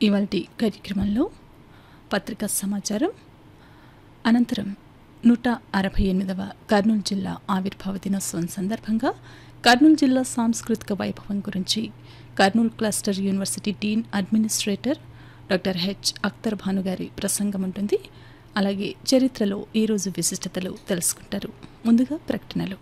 ఇవాల్టి కార్యక్రమంలో పత్రికా సమాచారం అనంతరం నూట అరవై ఎనిమిదవ కర్నూలు జిల్లా ఆవిర్భావ దినోత్సవం సందర్భంగా కర్నూలు జిల్లా సాంస్కృతిక వైభవం గురించి Kurnool cluster university dean administrator doctor H Akhtar Bhanu గారి ప్రసంగం ఉంటుంది అలాగే చరిత్రలో ఈరోజు విశిష్టతలు తెలుసుకుంటారు ముందుగా ప్రకటనలు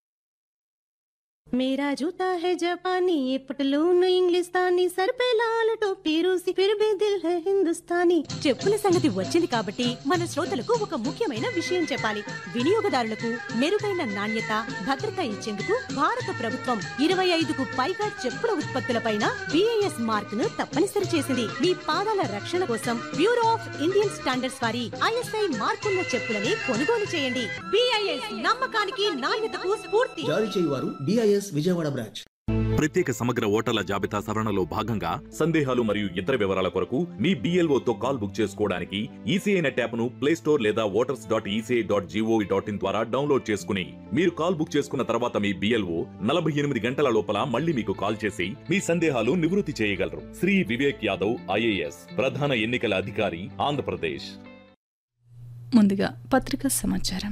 मेरा जूता है जापानी ये पटलून इंग्लिस्तानी सर पे लाल टोपी रूसी फिर भी दिल है हिंदुस्तानी చెప్పుల సంగతి వచ్చింది కాబట్టి మన శ్రోతలకు ఒక ముఖ్యమైన విషయం చెప్పాలి వినియోగదారులకు మెరుగైన నాణ్యత భద్రత ఇచ్చేందుకు భారత ప్రభుత్వం ఇరవై ఐదుకు పైగా చెప్పుల ఉత్పత్తులపైన బిఐఎస్ మార్క్ ను తప్పనిసరి చేసింది మీ పాదాల రక్షణ కోసం బ్యూరో ఆఫ్ ఇండియన్ స్టాండర్డ్స్ వారి ఐఎస్ఐ మార్కున్న చెప్పులని కొనుగోలు చేయండి బిఐఎస్ నమ్మకానికి నాణ్యతకు స్ఫూర్తి జారీ చేయువారు డిఐఎస్ విజయవాడ బ్రాంచ్ ప్రత్యేక సమగ్ర ఓటర్ల జాబితా సవరణలో భాగంగా సందేహాలు మరియు ఇతర వివరాల కొరకు మీ BLO తో కాల్ బుక్ చేసుకోవడానికి ఈసీఐ నెట్ యాప్ ను ప్లే స్టోర్ లేదా voters dot ECI dot gov dot in ద్వారా డౌన్లోడ్ చేసుకుని మీరు కాల్ బుక్ చేసుకున్న తర్వాత మీ బిఎల్ఓ నలభై ఎనిమిది గంటల లోపల మళ్ళీ మీకు కాల్ చేసి మీ సందేహాలు నివృత్తి చేయగలరు శ్రీ వివేక్ యాదవ్ ఐఏఎస్ ప్రధాన ఎన్నికల అధికారి ఆంధ్రప్రదేశ్ ముందుగా పత్రికా సమాచారం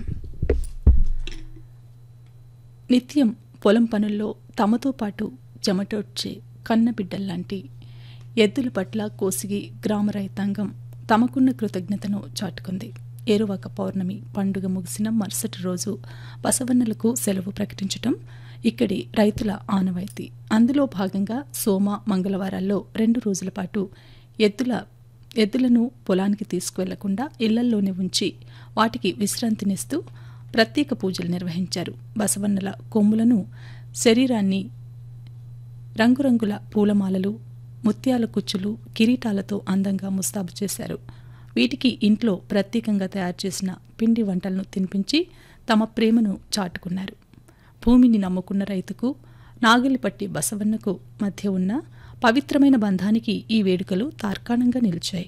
నిత్యం పొలం పనుల్లో తమతో పాటు చెమటోడ్చే కన్నబిడ్డల్లాంటి ఎద్దుల పట్ల కోసిగి గ్రామ రైతాంగం తమకున్న కృతజ్ఞతను చాటుకుంది ఏరువాక పౌర్ణమి పండుగ ముగిసిన మరుసటి రోజు బసవన్నలకు సెలవు ప్రకటించటం ఇక్కడి రైతుల ఆనవాయితీ అందులో భాగంగా సోమ మంగళవారాల్లో రెండు రోజుల పాటు ఎద్దుల ఎద్దులను పొలానికి తీసుకువెళ్లకుండా ఇళ్లల్లోనే ఉంచి వాటికి విశ్రాంతినిస్తూ ప్రత్యేక పూజలు నిర్వహించారు బసవన్నల కొమ్ములను శరీరాన్ని రంగురంగుల పూలమాలలు ముత్యాల కుచ్చులు కిరీటాలతో అందంగా ముస్తాబు చేశారు వీటికి ఇంట్లో ప్రత్యేకంగా తయారు చేసిన పిండి వంటలను తినిపించి తమ ప్రేమను చాటుకున్నారు భూమిని నమ్ముకున్న రైతుకు నాగలిపట్టి బసవన్నకు మధ్య ఉన్న పవిత్రమైన బంధానికి ఈ వేడుకలు తార్కాణంగా నిలిచాయి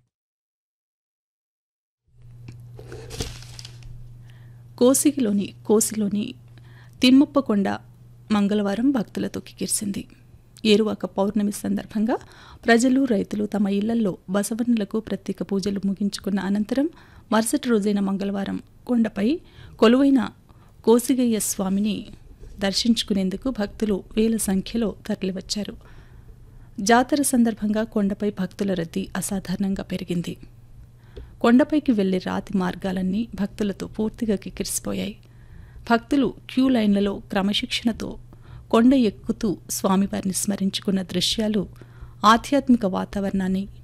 కోసిగిలోని కోసిలోని తిమ్మప్పకొండ మంగళవారం భక్తులతో కికిర్సింది ఏరువాక పౌర్ణమి సందర్భంగా ప్రజలు రైతులు తమ ఇళ్లల్లో బసవన్నులకు ప్రత్యేక పూజలు ముగించుకున్న అనంతరం మరుసటి రోజైన మంగళవారం కొండపై కొలువైన కోసిగయ్య స్వామిని దర్శించుకునేందుకు భక్తులు వేల సంఖ్యలో తరలివచ్చారు జాతర సందర్భంగా కొండపై భక్తుల రద్దీ అసాధారణంగా పెరిగింది కొండపైకి వెళ్లే రాతి మార్గాలన్నీ భక్తులతో పూర్తిగా కిక్కిరిసిపోయాయి భక్తులు క్యూ లైన్లలో క్రమశిక్షణతో కొండ ఎక్కుతూ స్వామివారిని స్మరించుకున్న దృశ్యాలు ఆధ్యాత్మిక వాతావరణాన్ని